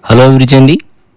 Hello విరిచండి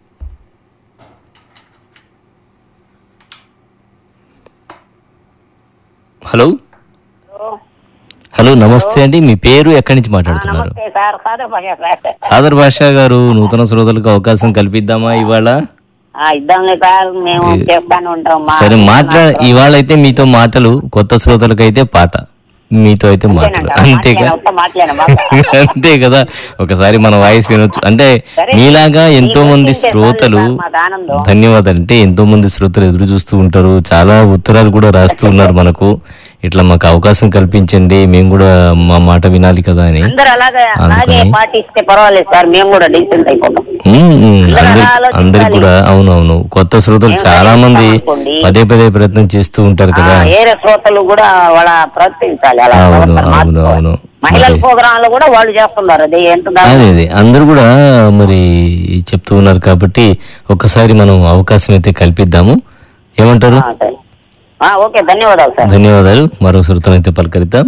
hello hello నమస్తే అండి మీ పేరు ఎక్కడి నుంచి మాట్లాడుతున్నారు నమస్తే సార్ సాదర్ భాష సార్ ఆదర్ భాషా గారు నూతన శ్రోతలకు అవకాశం కల్పిద్దామా ఇవాళ ఆ, ఇద్దాంలే సార్ మేము చేస్తానే ఉంటాం మా సరే మాట్లా ఇవాళ అయితే మీతో మాటలు కొత్త శ్రోతలకు అయితే పాట మీతో అయితే మాటలు అంతేగా మాట్లాడిన బాగా అంతే కదా ఒకసారి మన వాయిస్ వినొచ్చు అంటే మీలాగా ఎంతో మంది శ్రోతలు మాకు ఆనందం ధన్యవాదాలు అంటే ఎంతో మంది శ్రోతలు ఎదురు చూస్తూ ఉంటారు చాలా ఉత్తరాలు కూడా రాస్తూ ఉన్నారు మనకు ఇట్లా మాకు అవకాశం కల్పించండి మేము కూడా మా మాట వినాలి కదా అని అందరు అలాగే అలాగే పాటిస్తే పర్వాలేదు సార్ మేము కూడా డీసెంట్ అయిపోతాం ఉమ్, ఉమ్, అందరి అందరికి కూడా అవునవును కొత్త శ్రోతలు చాలా మంది పదే పదే ప్రయత్నం చేస్తూ ఉంటారు ఆ, కదా ఏరే శ్రోతలు కూడా వాళ్ళ ప్రవర్తించాలి అలా అవును ప్రవర్తన అవును మార్చుకోవాలి. అవును మహిళల మరి ప్రోగ్రాంలు కూడా వాళ్ళు చేస్తున్నారు అది ఎంత దారుణం. అదే అదే అందరూ కూడా మరి చెప్తూ ఉన్నారు కాబట్టి ఒక్కసారి మనం అవకాశం అయితే కల్పిద్దాము ఏమంటారు ఆ, సరే. ఆ, ఓకే ధన్యవాదాలు సార్ ధన్యవాదాలు మరో శ్రోతను అయితే పలకరిద్దాం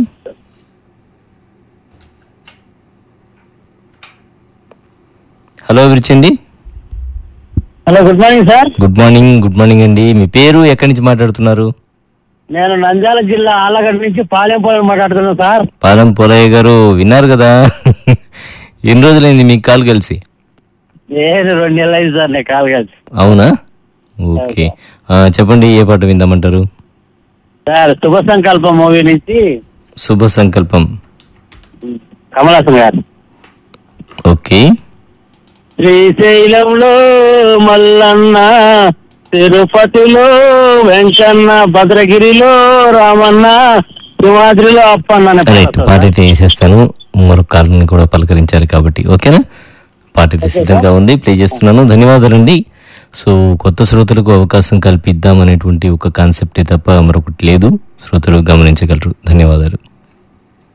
హలో విరిచండి hello good morning sir good morning good morning అండి మీ పేరు ఎక్కడి నుంచి మాట్లాడుతున్నారు నేను నంద్యాల జిల్లా ఆలగడ్డ నుంచి పాలెంపోలెం మాట్లాడుతున్నాను సార్ పాదం పోలయ్య గారు విన్నారు కదా ఎన్ని రోజులైంది మీకు కాల్ కలిసి నేను రెండు నెలలు అయింది సార్ నేను కాల్ కలిసి అవునా ఓకే ఆ, చెప్పండి ఏ పాట విందామంటారు సార్ శుభ సంకల్పం మూవీ నుంచి శుభ సంకల్పం కమలాసన్ గారు ఓకే శ్రీశైలంలో మల్లన్న తిరుపతిలో వెంకన్న భద్రగిరిలో రామన్న సింహాద్రిలో అప్పన్న అనే పాట రైట్ వస్తుంది పాట సార్. అయితే వేసేస్తాను మరొక కాల్ని కూడా పలకరించాలి కాబట్టి ఓకేనా పాట అయితే సిద్ధంగా ఉంది ప్లే చేస్తున్నాను ధన్యవాదాలండి సో కొత్త శ్రోతలకు అవకాశం కల్పిద్దాం అనేటువంటి ఒక కాన్సెప్టే తప్ప మరొకటి లేదు శ్రోతలు గమనించగలరు ధన్యవాదాలు